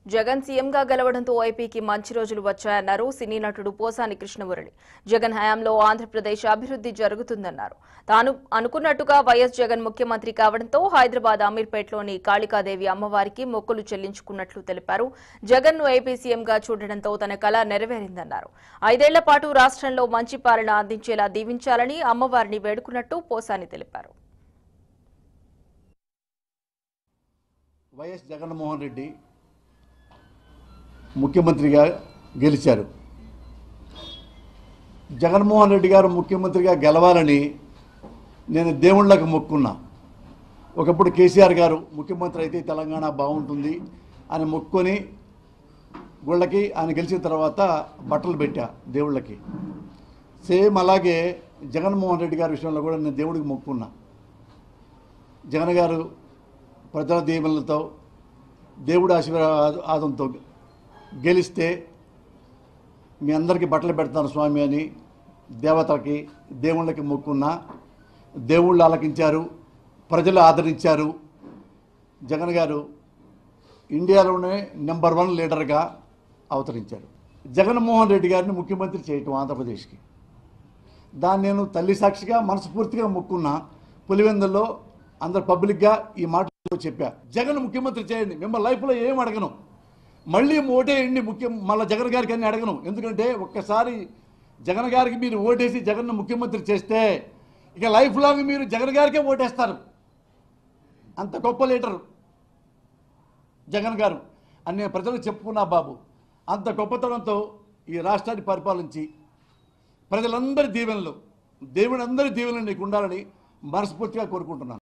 జగన్ సీఎంగా గెలవడంతో ఐపీకి మంచి రోజులు వచ్చాయన్నారు సినీ నటుడు పోసాని కృష్ణమురళి జగన్ హయాంలో ఆంధ్రప్రదేశ్ అభివృద్ధి జరుగుతుందన్నారు తాను అనుకున్నట్టుగా వైఎస్ జగన్ ముఖ్యమంత్రి కావడంతో హైదరాబాద్ అమీర్పేటలోని కాళికాదేవి అమ్మవారికి మొక్కులు చెల్లించుకున్నట్లు తెలిపారు జగన్ ను ఏపీ సీఎంగా చూడడంతో తన కళ నెరవేరిందన్నారు ఐదేళ్ల పాటు రాష్ట్రంలో మంచి పాలన అందించేలా దీవించాలని అమ్మవారిని వేడుకున్నట్టు పోసాని తెలిపారు వైఎస్ జగన్మోహన్ రెడ్డి ముఖ్యమంత్రిగా గెలిచారు జగన్మోహన్ రెడ్డి గారు ముఖ్యమంత్రిగా గెలవాలని నేను దేవుళ్ళకు మొక్కున్నా ఒకప్పుడు కేసీఆర్ గారు ముఖ్యమంత్రి అయితే తెలంగాణ బాగుంటుంది అని మొక్కుని గుళ్ళకి ఆయన గెలిచిన తర్వాత బట్టలు పెట్టా దేవుళ్ళకి సేమ్ అలాగే జగన్మోహన్ రెడ్డి గారి విషయంలో కూడా నేను దేవుడికి మొక్కున్నా జగన్ గారు ప్రజల దీవెనలతో దేవుడి ఆశీర్వాదంతో గెలిస్తే మీ అందరికీ బట్టలు పెడతాను స్వామి అని దేవతలకి దేవుళ్ళకి మొక్కున్నా దేవుళ్ళు ఆలకించారు ప్రజలు ఆదరించారు జగన్ గారు ఇండియాలోనే నెంబర్ వన్ లీడర్గా అవతరించారు జగన్మోహన్ రెడ్డి గారిని ముఖ్యమంత్రి చేయటం ఆంధ్రప్రదేశ్కి దాన్ని నేను తల్లి సాక్షిగా మనస్ఫూర్తిగా మొక్కున్నా పులివెందుల్లో అందరు పబ్లిక్గా ఈ మాటలు చెప్పా జగన్ ముఖ్యమంత్రి చేయండి మిమ్మల్ని లైఫ్లో ఏం అడగను మళ్ళీ ఓటేయండి ముఖ్యం మళ్ళీ జగన్ గారికి అన్ని అడగను ఎందుకంటే ఒక్కసారి జగన్ గారికి మీరు ఓటేసి జగన్ను ముఖ్యమంత్రి చేస్తే ఇక లైఫ్ లాంగ్ మీరు జగన్ గారికే ఓటేస్తారు అంత గొప్ప లీడర్ జగన్ గారు అని నేను ప్రజలకు చెప్పుకున్నా బాబు అంత గొప్పతనంతో ఈ రాష్ట్రాన్ని పరిపాలించి ప్రజలందరి దీవెనలు దేవుని అందరి దీవెనలు నీకు ఉండాలని మనస్ఫూర్తిగా కోరుకుంటున్నాను